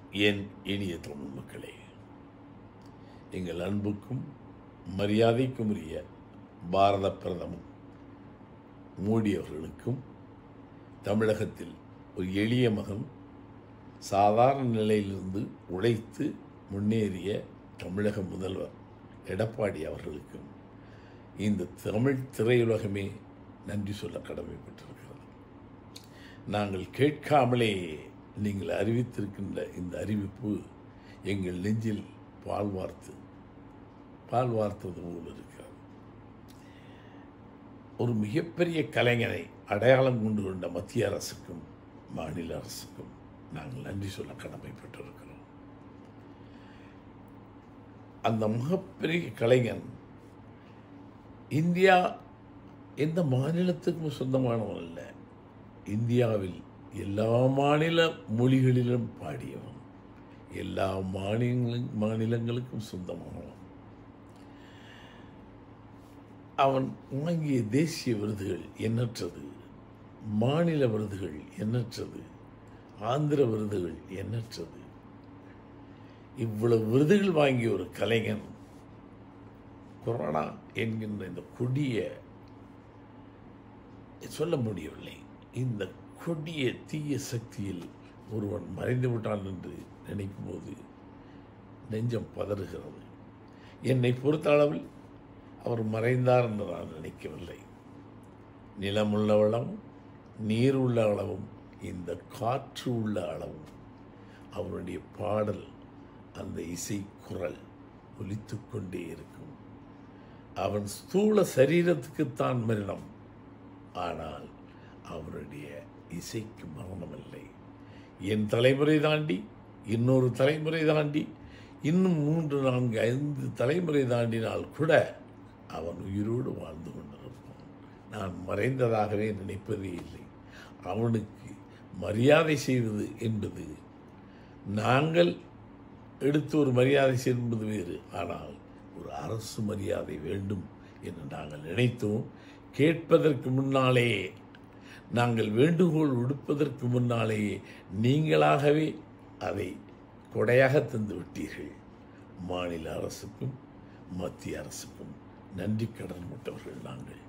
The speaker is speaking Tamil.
என் இனிய தமிழ் மக்களே எங்கள் அன்புக்கும் மரியாதைக்கும் உரிய பாரத பிரதமர் மோடி அவர்களுக்கும் தமிழகத்தில் ஒரு எளிய மகன் சாதாரண நிலையிலிருந்து உழைத்து முன்னேறிய தமிழக முதல்வர் எடப்பாடி அவர்களுக்கும் இந்த தமிழ் திரையுலகமே நன்றி சொல்ல கடமைப்பட்டிருக்கிறது நாங்கள் கேட்காமலே நீங்கள் அறிவித்திருக்கின்ற இந்த அறிவிப்பு எங்கள் நெஞ்சில் பால் வார்த்து பால் வார்த்தது போல் இருக்கிறது ஒரு மிகப்பெரிய கலைஞனை அடையாளம் கொண்டு கொண்ட மத்திய அரசுக்கும் மாநில அரசுக்கும் நாங்கள் நன்றி சொல்ல கடமைப்பட்டிருக்கிறோம் அந்த மிகப்பெரிய கலைஞன் இந்தியா எந்த மாநிலத்துக்கும் சொந்தமானவன் அல்ல இந்தியாவில் எல்லா மாநில மொழிகளிலும் பாடியவன் எல்லா மாநில மாநிலங்களுக்கும் சொந்தமானவன் அவன் வாங்கிய தேசிய விருதுகள் எண்ணற்றது மாநில விருதுகள் எண்ணற்றது ஆந்திர விருதுகள் எண்ணற்றது இவ்வளவு விருதுகள் வாங்கிய ஒரு கலைஞன் கொரோனா என்கின்ற இந்த கொடிய சொல்ல முடியவில்லை இந்த கொடிய தீய சக்தியில் ஒருவன் மறைந்து விட்டான் என்று நினைக்கும் போது நெஞ்சம் பதறுகிறது என்னை பொறுத்த அளவில் அவர் மறைந்தார் என்று நான் நினைக்கவில்லை நிலமுள்ள அளவும் நீர் உள்ள அளவும் இந்த காற்று உள்ள அளவும் அவருடைய பாடல் அந்த இசை குரல் ஒலித்து கொண்டே இருக்கும் அவன் ஸ்தூல சரீரத்துக்குத்தான் மரணம் ஆனால் அவருடைய இசைக்கு மரணமில்லை என் தலைமுறை தாண்டி இன்னொரு தலைமுறை தாண்டி இன்னும் மூன்று நான்கு ஐந்து தலைமுறை தாண்டினால் கூட அவன் உயிரோடு வாழ்ந்து கொண்டிருப்பான் நான் மறைந்ததாகவே நினைப்பதே இல்லை அவனுக்கு மரியாதை செய்வது என்பது நாங்கள் எடுத்து ஒரு மரியாதை செய்வது வேறு ஆனால் ஒரு அரசு மரியாதை வேண்டும் என்று நாங்கள் நினைத்தோம் கேட்பதற்கு முன்னாலே நாங்கள் வேண்டுகோள் விடுப்பதற்கு முன்னாலேயே நீங்களாகவே அதை கொடையாக தந்து விட்டீர்கள் மாநில அரசுக்கும் மத்திய அரசுக்கும் நன்றி கடன் விட்டவர்கள் நாங்கள்